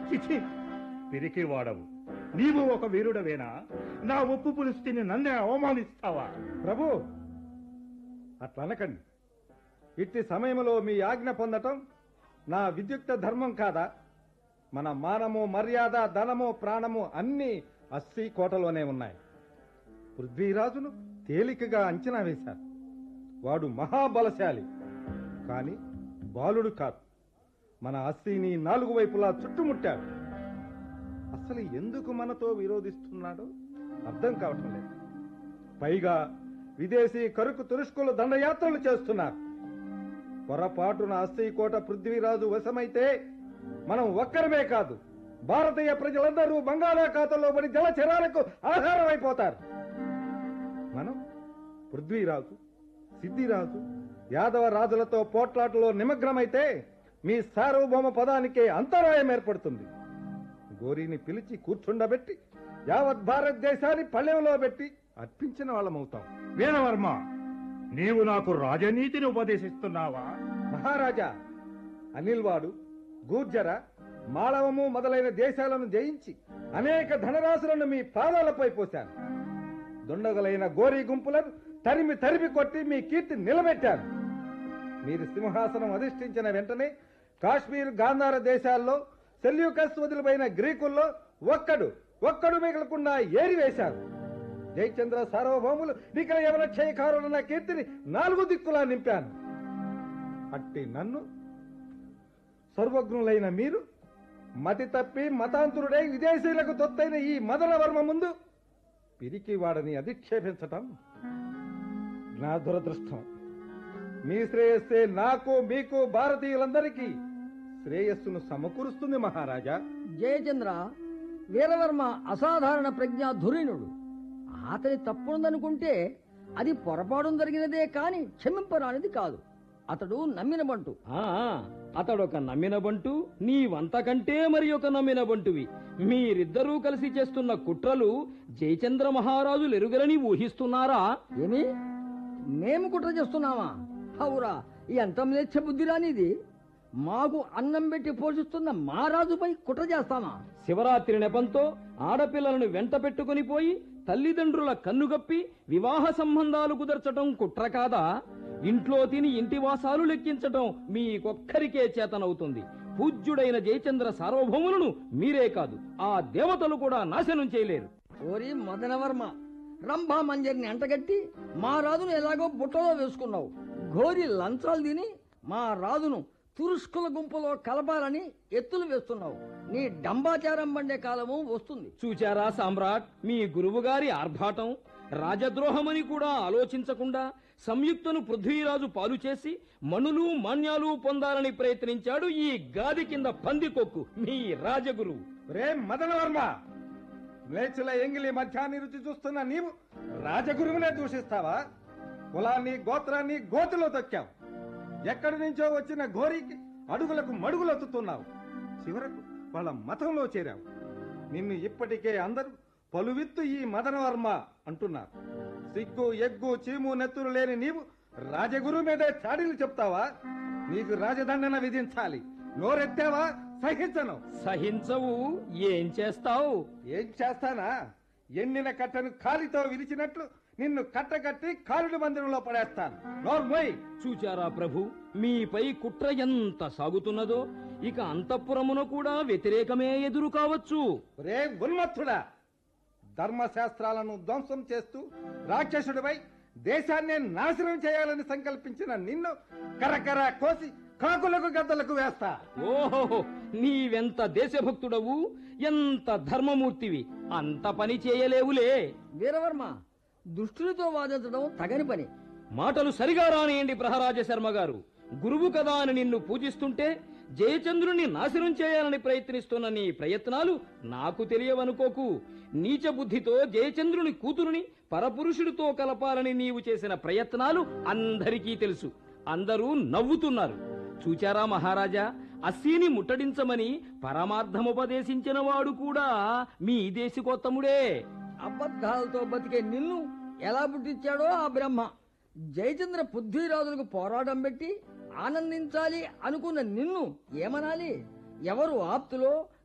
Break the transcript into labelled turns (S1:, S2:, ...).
S1: చిచి పిరికి వాడవు నీవు ఒక వీరుడవేనా నా ఉప్పు పులుసు తిని నన్నే అవమానిస్తావా
S2: ప్రభు అట్లా అనకండి ఇట్టి సమయంలో మీ ఆజ్ఞ పొందటం నా విద్యుక్త ధర్మం కాదా మన మానము మర్యాద ధనము ప్రాణము అన్నీ అస్సీ కోటలోనే ఉన్నాయి పృథ్వీరాజును తేలికగా అంచనా వేశారు వాడు మహాబలశాలి కాని బాలుడు కాదు మన అస్సీని నాలుగు వైపులా చుట్టుముట్టాడు అసలు ఎందుకు మనతో విరోధిస్తున్నాడో అర్థం కావటం లేదు పైగా విదేశీ కరుకు తురుష్కులు దండయాత్రలు చేస్తున్నారు పొరపాటున అస్సీ కోట పృథ్వీరాజు వశమైతే మనం ఒక్కరమే కాదు భారతీయ ప్రజలందరూ బంగాళాఖాతంలో పడి జలచరాలకు ఆహారం అయిపోతారు మనం పృథ్వీరాజు సిద్ధిరాజు యాదవ రాజులతో పోట్లాటలో నిమగ్నమైతే మీ సార్వభౌమ పదానికే అంతరాయం ఏర్పడుతుంది గోరీని పిలిచి కూర్చుండబెట్టి యావత్ భారతదేశాన్ని పళ్ళెంలో పెట్టి అర్పించిన వాళ్ళమవుతాం
S1: వీరవర్మ నీవు నాకు రాజనీతిని ఉపదేశిస్తున్నావా
S2: మహారాజా అనిల్వాడు గూర్జర మాళవము మొదలైన దేశాలను జయించి అనేక ధనరాశులను మీ పాదాలపై పోశాను దుండగులైన గోరీ గుంపులను తరిమి తరిమి కొట్టి మీ కీర్తి నిలబెట్టారు మీరు సింహాసనం అధిష్ఠించిన వెంటనే కాశ్మీర్ గాంధార దేశాల్లో సెల్యూకస్ వదిలిపోయిన గ్రీకుల్లో ఒక్కడు ఒక్కడు మిగలకుండా ఏరివేశారు జయచంద్ర సార్వభౌములు నిఖిల యవన క్షయకారులన్న కీర్తిని నాలుగు దిక్కులా నింపాను అట్టి నన్ను సర్వజ్ఞులైన మీరు మతి తప్పి మతాంతురుడై విదేశీయులకు తొత్తైన ఈ మదనవర్మ ముందు పిరికి వాడని అధిక్షేపించటం నా దురదృష్టం మీ శ్రేయస్సే నాకు మీకు భారతీయులందరికీ శ్రేయస్సును సమకూరుస్తుంది మహారాజా
S3: జయచంద్ర వీరవర్మ అసాధారణ ప్రజ్ఞా ధురీణుడు అతని తప్పుందనుకుంటే అది పొరపాటు జరిగినదే కాని క్షమింపరానిది కాదు అతడు నమ్మిన బంటు
S4: ఆ అతడొక నమ్మిన బంటు నీవంతకంటే మరి ఒక నమ్మిన బంటువి మీరిద్దరూ కలిసి చేస్తున్న కుట్రలు జయచంద్ర మహారాజులు ఎరుగరని ఊహిస్తున్నారా
S3: ఏమి మేము కుట్ర చేస్తున్నామా అవురా ఎంత మ్లేచ్ఛ బుద్ధి రానిది మాకు అన్నం పెట్టి పోషిస్తున్న మా రాజుపై కుట్ర చేస్తామా
S4: శివరాత్రి నెపంతో ఆడపిల్లలను వెంట పెట్టుకుని పోయి తల్లిదండ్రుల కన్నుగప్పి వివాహ సంబంధాలు కుదర్చటం కుట్ర కాదా ఇంట్లో తిని ఇంటి వాసాలు లెక్కించటం మీకొక్కరికే చేతనవుతుంది పూజ్యుడైన జయచంద్ర సార్వభౌములను మీరే కాదు ఆ దేవతలు కూడా నాశనం చేయలేరు
S3: ఓరి మదనవర్మ రంభా మంజరిని అంటగట్టి మా రాజును ఎలాగో బుట్టలో వేసుకున్నావు ఘోరి లంచాలు తిని మా రాజును తురుష్కుల గుంపులో కలపాలని ఎత్తులు వేస్తున్నావు నీ డంబాచారం పండే కాలము వస్తుంది
S4: చూచారా సామ్రాట్ మీ గురువుగారి ఆర్భాటం రాజద్రోహమని కూడా ఆలోచించకుండా సంయుక్తను పృథ్వీరాజు పాలు చేసి మణులు మాన్యాలు పొందాలని ప్రయత్నించాడు ఈ గాది కింద పందికొక్కు మీ రాజగురువు
S2: రే మదనవర్మ మ్లేచ్చుల ఎంగిలి మధ్యాన్ని రుచి చూస్తున్న నీవు రాజగురువునే దూషిస్తావా కులాన్ని గోత్రాన్ని గోతిలో తొక్కావు ఎక్కడి నుంచో వచ్చిన ఘోరికి అడుగులకు మడుగులొత్తుతున్నావు చివరకు వాళ్ళ మతంలో చేరావు నిన్ను ఇప్పటికే అందరూ పలువిత్తు ఈ మదనవర్మ అంటున్నారు సిగ్గు ఎగ్గు చీము నెత్తురు లేని నీవు రాజగురు మీదే చాడీలు చెప్తావా నీకు రాజదండన విధించాలి నోరెత్తావా సహించను
S4: సహించవు ఏం చేస్తావు
S2: ఏం చేస్తానా ఎండిన కట్టను కాలితో విరిచినట్లు నిన్ను కట్టకట్టి కాలుడి మందిరంలో పడేస్తాను నోర్మోయ్
S4: చూచారా ప్రభు మీపై కుట్ర ఎంత సాగుతున్నదో ఇక అంతఃపురమున కూడా వ్యతిరేకమే ఎదురు కావచ్చు
S2: రే ఉన్మత్తుడా ధర్మశాస్త్రాలను ధ్వంసం చేస్తూ రాక్షసుడిపై దేశాన్నే నాశనం చేయాలని సంకల్పించిన నిన్ను కరకర కోసి కాకులకు గద్దలకు వేస్తా
S4: ఓహో నీవెంత దేశభక్తుడవు ఎంత ధర్మమూర్తివి అంత పని చేయలేవులే
S3: వీరవర్మ దుష్టులతో వాదించడం తగని పని
S4: మాటలు సరిగా రానియండి ప్రహరాజ శర్మ గారు గురువు కదా అని నిన్ను పూజిస్తుంటే జయచంద్రుని నాశనం చేయాలని ప్రయత్నిస్తున్న నీ ప్రయత్నాలు నాకు తెలియవనుకోకు నీచ బుద్ధితో జయచంద్రుని కూతురుని పరపురుషుడితో కలపాలని నీవు చేసిన ప్రయత్నాలు అందరికీ తెలుసు అందరూ నవ్వుతున్నారు చూచారా మహారాజా అస్సీని ముట్టడించమని పరమార్థముపదేశించిన వాడు కూడా మీ దేశికోత్తముడే
S3: అబద్ధాలతో బతికే నిన్ను ఎలా పుట్టించాడో ఆ బ్రహ్మ జయచంద్ర పృథ్వీరాజులకు పోరాటం పెట్టి ఆనందించాలి అనుకున్న నిన్ను ఏమనాలి ఎవరు ఆప్తులో